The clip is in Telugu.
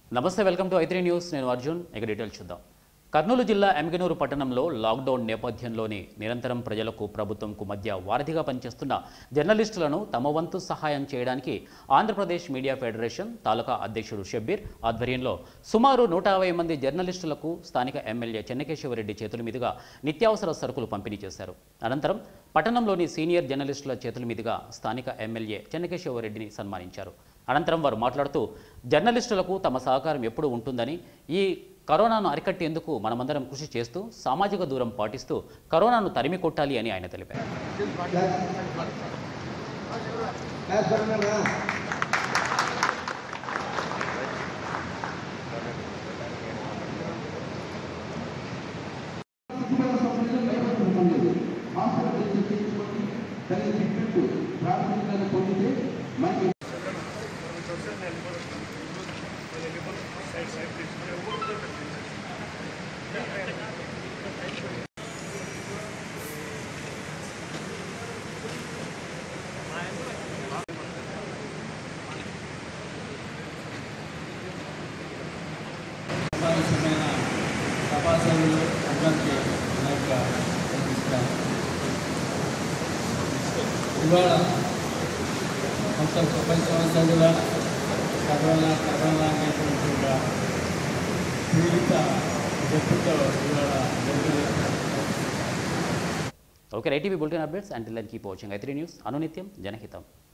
నమస్తే వెల్కమ్ టు ఐత్రీ న్యూస్ నేను అర్జున్ ఇక డీటెయిల్స్ చూద్దాం కర్నూలు జిల్లా ఎమ్మిగనూరు పట్టణంలో లాక్డౌన్ నేపథ్యంలోని నిరంతరం ప్రజలకు ప్రభుత్వంకు మధ్య వారధిగా పనిచేస్తున్న జర్నలిస్టులను తమ వంతు సహాయం చేయడానికి ఆంధ్రప్రదేశ్ మీడియా ఫెడరేషన్ తాలూకా అధ్యక్షుడు షబ్బీర్ ఆధ్వర్యంలో సుమారు నూట యాభై మంది జర్నలిస్టులకు స్థానిక ఎమ్మెల్యే చెన్నకేశవరెడ్డి చేతుల మీదుగా నిత్యావసర సరుకులు పంపిణీ చేశారు అనంతరం పట్టణంలోని సీనియర్ జర్నలిస్టుల చేతుల మీదుగా స్థానిక ఎమ్మెల్యే చెన్నకేశవరెడ్డిని సన్మానించారు అనంతరం వారు మాట్లాడుతూ జర్నలిస్టులకు తమ సహకారం ఎప్పుడు ఉంటుందని ఈ కరోనాను అరికట్టేందుకు మనమందరం కృషి చేస్తూ సామాజిక దూరం పాటిస్తూ కరోనాను తరిమి కొట్టాలి అని ఆయన తెలిపారు సమావేశమైన సభాసభ్యులు అందరికీ నా యొక్క నమస్కారం ఇవాళ మొత్తం ప్రపంచమంతా కూడా కరోనా కరోనా అనేటువంటి ఒక పీడిత జబ్బుతో ఇవాళ జరుగుతుంది ఓకే రైటీవీ bulletin updates and keep watching I three news అనునిత్యం జనహితం